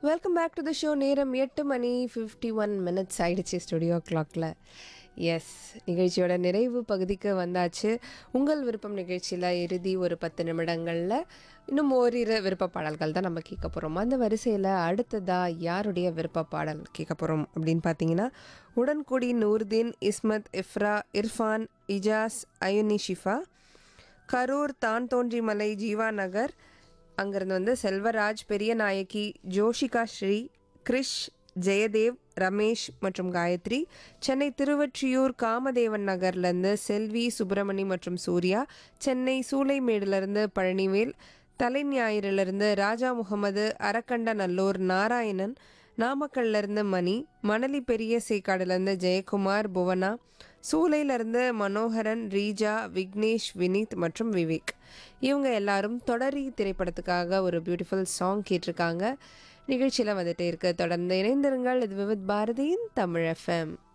welcome back to the show நேரம் எட்டு மணி ஃபிஃப்டி ஒன் மினிட்ஸ் ஆயிடுச்சு ஸ்டுடியோ கிளாக்கில் எஸ் நிகழ்ச்சியோட நிறைவு பகுதிக்கு வந்தாச்சு உங்கள் விருப்பம் நிகழ்ச்சியில் இறுதி ஒரு பத்து நிமிடங்களில் இன்னும் ஓரிரு விருப்ப பாடல்கள் தான் நம்ம கேட்க போகிறோம் அந்த வரிசையில் அடுத்ததாக யாருடைய விருப்ப பாடல் கேட்க போகிறோம் அப்படின்னு பார்த்தீங்கன்னா உடன்குடி நூர்தீன் இஸ்மத் இஃப்ரா இர்ஃபான் இஜாஸ் அயுனி ஷிஃபா கரூர் தான் தோன்றிமலை ஜீவா நகர் அங்கிருந்து வந்து செல்வராஜ் பெரியநாயகி ஜோஷிகா ஸ்ரீ கிரிஷ் ஜெயதேவ் ரமேஷ் மற்றும் காயத்ரி சென்னை திருவொற்றியூர் காமதேவன் நகர்லேருந்து செல்வி சுப்பிரமணி மற்றும் சூர்யா சென்னை சூளைமேடுலேருந்து பழனிவேல் தலைஞாயிறிலிருந்து ராஜா முகமது அரக்கண்டநல்லூர் நாராயணன் நாமக்கல்லேருந்து மணி மணலி பெரிய சேக்காடுலேருந்து ஜெயக்குமார் புவனா சூளையிலேருந்து மனோகரன் ரீஜா விக்னேஷ் வினீத் மற்றும் விவேக் இவங்க எல்லாரும் தொடரி திரைப்படத்துக்காக ஒரு பியூட்டிஃபுல் சாங் கேட்டிருக்காங்க நிகழ்ச்சியில் வந்துட்டே இருக்கு தொடர்ந்து இணைந்திருங்கள் இது விவித் பாரதியின் தமிழ் எஃப்எம்